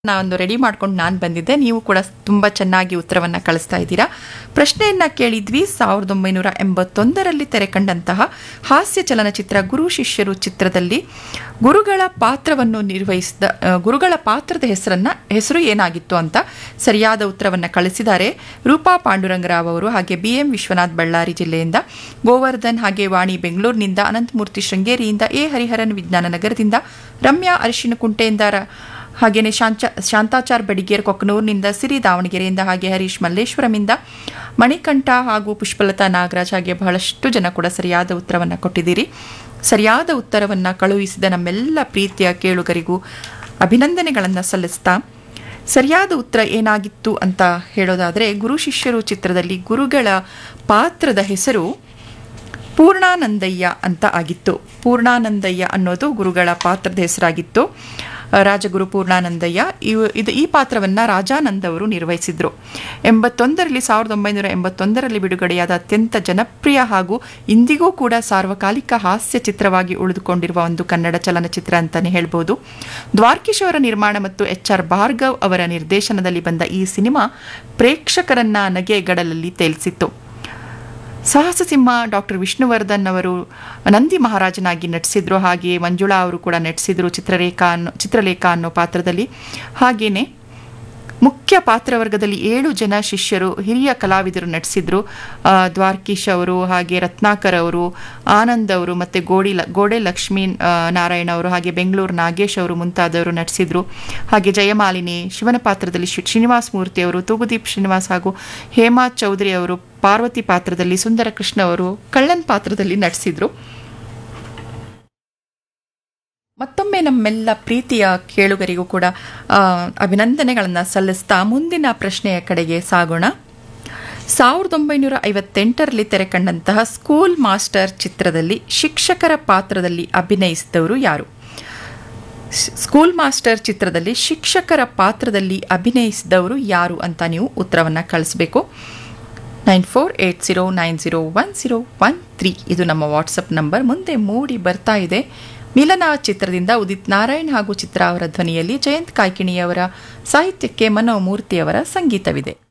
ಒಂದು ರೆಡಿ ಮಾಡ್ಕೊಂಡು ನಾನು ಬಂದಿದ್ದೆ ನೀವು ಕೂಡ ತುಂಬ ಚೆನ್ನಾಗಿ ಉತ್ತರವನ್ನು ಕಳಿಸ್ತಾ ಇದ್ದೀರಾ ಪ್ರಶ್ನೆಯನ್ನ ಕೇಳಿದ್ವಿ ಸಾವಿರದ ಒಂಬೈನೂರ ಎಂಬತ್ತೊಂದರಲ್ಲಿ ತೆರೆಕಂಡಂತಹ ಹಾಸ್ಯ ಚಲನಚಿತ್ರ ಗುರು ಶಿಷ್ಯರು ಚಿತ್ರದಲ್ಲಿ ಗುರುಗಳ ಪಾತ್ರವನ್ನು ನಿರ್ವಹಿಸಿದ ಆ, ಗುರುಗಳ ಪಾತ್ರದ ಹೆಸರನ್ನ ಹೆಸರು ಏನಾಗಿತ್ತು ಅಂತ ಸರಿಯಾದ ಉತ್ತರವನ್ನು ಕಳಿಸಿದ್ದಾರೆ ರೂಪಾ ಪಾಂಡುರಂಗರಾವ್ ಅವರು ಹಾಗೆ ಬಿ ಎಂ ವಿಶ್ವನಾಥ್ ಬಳ್ಳಾರಿ ಜಿಲ್ಲೆಯಿಂದ ಗೋವರ್ಧನ್ ಹಾಗೆ ವಾಣಿ ಬೆಂಗಳೂರಿನಿಂದ ಅನಂತಮೂರ್ತಿ ಶೃಂಗೇರಿಯಿಂದ ಎ ಹರಿಹರನ್ ವಿಜ್ಞಾನ ನಗರದಿಂದ ರಮ್ಯಾ ಅರಿಶಿನಕುಂಟೆಯಿಂದ ರ- ಹಾಗೇನೆ ಶಾಂಚ ಶಾಂತಾಚಾರ್ ಬಡಿಗೇರ್ ಕೊಕ್ಕನೂರಿನಿಂದ ಸಿರಿ ದಾವಣಗೆರೆಯಿಂದ ಹಾಗೆ ಹರೀಶ್ ಮಲ್ಲೇಶ್ವರಮಿಂದ ಮಣಿಕಂಠ ಹಾಗೂ ಪುಷ್ಪಲತಾ ನಾಗರಾಜ್ ಹಾಗೆ ಬಹಳಷ್ಟು ಜನ ಕೂಡ ಸರಿಯಾದ ಉತ್ತರವನ್ನು ಕೊಟ್ಟಿದ್ದೀರಿ ಸರಿಯಾದ ಉತ್ತರವನ್ನು ಕಳುಹಿಸಿದ ನಮ್ಮೆಲ್ಲ ಪ್ರೀತಿಯ ಕೇಳುಗರಿಗೂ ಅಭಿನಂದನೆಗಳನ್ನು ಸಲ್ಲಿಸ್ತಾ ಸರಿಯಾದ ಉತ್ತರ ಏನಾಗಿತ್ತು ಅಂತ ಹೇಳೋದಾದರೆ ಗುರು ಶಿಷ್ಯರು ಚಿತ್ರದಲ್ಲಿ ಗುರುಗಳ ಪಾತ್ರದ ಹೆಸರು ಪೂರ್ಣಾನಂದಯ್ಯ ಅಂತ ಆಗಿತ್ತು ಪೂರ್ಣಾನಂದಯ್ಯ ಅನ್ನೋದು ಗುರುಗಳ ಪಾತ್ರದ ಹೆಸರಾಗಿತ್ತು ಆ, ರಾಜಗುರು ಪೂರ್ಣಾನಂದಯ್ಯ ಇವು ಇದು ಈ ಪಾತ್ರವನ್ನು ರಾಜಾನಂದ್ ಅವರು ನಿರ್ವಹಿಸಿದ್ರು ಎಂಬತ್ತೊಂದರಲ್ಲಿ ಸಾವಿರದ ಒಂಬೈನೂರ ಎಂಬತ್ತೊಂದರಲ್ಲಿ ಬಿಡುಗಡೆಯಾದ ಅತ್ಯಂತ ಜನಪ್ರಿಯ ಹಾಗೂ ಇಂದಿಗೂ ಕೂಡ ಸಾರ್ವಕಾಲಿಕ ಹಾಸ್ಯ ಚಿತ್ರವಾಗಿ ಉಳಿದುಕೊಂಡಿರುವ ಒಂದು ಕನ್ನಡ ಚಲನಚಿತ್ರ ಅಂತಲೇ ಹೇಳ್ಬೋದು ದ್ವಾರ್ಕೀಶ್ ಅವರ ನಿರ್ಮಾಣ ಮತ್ತು ಎಚ್ ಆರ್ ಭಾರ್ಗವ್ ಅವರ ನಿರ್ದೇಶನದಲ್ಲಿ ಬಂದ ಈ ಸಿನಿಮಾ ಪ್ರೇಕ್ಷಕರನ್ನ ನಗೆಗಡಲಲ್ಲಿ ತೇಲಿಸಿತ್ತು ಸಾಹಸ ಸಿಂಹ ಡಾಕ್ಟರ್ ವಿಷ್ಣುವರ್ಧನ್ ಅವರು ನಂದಿ ಮಹಾರಾಜನಾಗಿ ನಟಿಸಿದ್ರು ಹಾಗೆ ಮಂಜುಳಾ ಅವರು ಕೂಡ ನಟಿಸಿದ್ರು ಚಿತ್ರರೇಖಾ ಅನ್ನೋ ಚಿತ್ರಲೇಖ ಅನ್ನೋ ಪಾತ್ರದಲ್ಲಿ ಹಾಗೇನೆ ಮುಖ್ಯ ಪಾತ್ರವರ್ಗದಲ್ಲಿ ಏಳು ಜನ ಶಿಷ್ಯರು ಹಿರಿಯ ಕಲಾವಿದರು ನಟಿಸಿದ್ರು ಆ, ದ್ವಾರ್ಕೀಶ್ ಅವರು ಹಾಗೆ ರತ್ನಾಕರ್ ಅವರು ಆನಂದ್ ಅವರು ಮತ್ತು ಗೋಡಿ ಲ ಗೋಡೆ ಲಕ್ಷ್ಮೀ ಆ, ನಾರಾಯಣ ಅವರು ಹಾಗೆ ಬೆಂಗಳೂರು ನಾಗೇಶ್ ಅವರು ಮುಂತಾದವರು ನಟಿಸಿದ್ರು ಹಾಗೆ ಜಯಮಾಲಿನಿ ಶಿವನ ಪಾತ್ರದಲ್ಲಿ ಶಿ- ಶ್ರೀನಿವಾಸ್ ಮೂರ್ತಿ ಅವರು ತೂಗುದೀಪ್ ಶ್ರೀನಿವಾಸ್ ಹಾಗೂ ಹೇಮಾ ಚೌಧರಿ ಅವರು ಪಾರ್ವತಿ ಪಾತ್ರದಲ್ಲಿ ಸುಂದರ ಕೃಷ್ಣ ಅವರು ಕಳ್ಳನ್ ಪಾತ್ರದಲ್ಲಿ ನಟಿಸಿದ್ರು ಮತ್ತೊಮ್ಮೆ ನಮ್ಮೆಲ್ಲ ಪ್ರೀತಿಯ ಕೇಳುಗರಿಗೂ ಕೂಡ ಆ, ಅಭಿನಂದನೆಗಳನ್ನು ಸಲ್ಲಿಸ್ತಾ ಮುಂದಿನ ಪ್ರಶ್ನೆಯ ಕಡೆಗೆ ಸಾಗೋಣ ಸಾವಿರದ ಒಂಬೈನೂರ ಐವತ್ತೆಂಟರಲ್ಲಿ ತೆರೆಕಂಡಂತಹ ಸ್ಕೂಲ್ ಮಾಸ್ಟರ್ ಚಿತ್ರದಲ್ಲಿ ಶಿಕ್ಷಕರ ಪಾತ್ರದಲ್ಲಿ ಅಭಿನಯಿಸಿದವರು ಯಾರು ಸ್- ಸ್ಕೂಲ್ ಮಾಸ್ಟರ್ ಚಿತ್ರದಲ್ಲಿ ಶಿಕ್ಷಕರ ಪಾತ್ರದಲ್ಲಿ ಅಭಿನಯಿಸಿದವರು ಯಾರು ಅಂತ ನೀವು ಉತ್ತರವನ್ನು ಕಳಿಸ್ಬೇಕು nine four eight zero nine zero one zero one three ಇದು ನಮ್ಮ ವಾಟ್ಸಪ್ ನಂಬರ್ ಮುಂದೆ ಮೂಡಿ ಬರ್ತಾ ಇದೆ ಮಿಲನ ಚಿತ್ರದಿಂದ ಉದಿತ್ ನಾರಾಯಣ್ ಹಾಗೂ ಚಿತ್ರ ಅವರ ಧ್ವನಿಯಲ್ಲಿ ಜಯಂತ್ ಕಾಯ್ಕಿಣಿಯವರ ಸಾಹಿತ್ಯಕ್ಕೆ ಮನೋಮೂರ್ತಿಯವರ ಸಂಗೀತವಿದೆ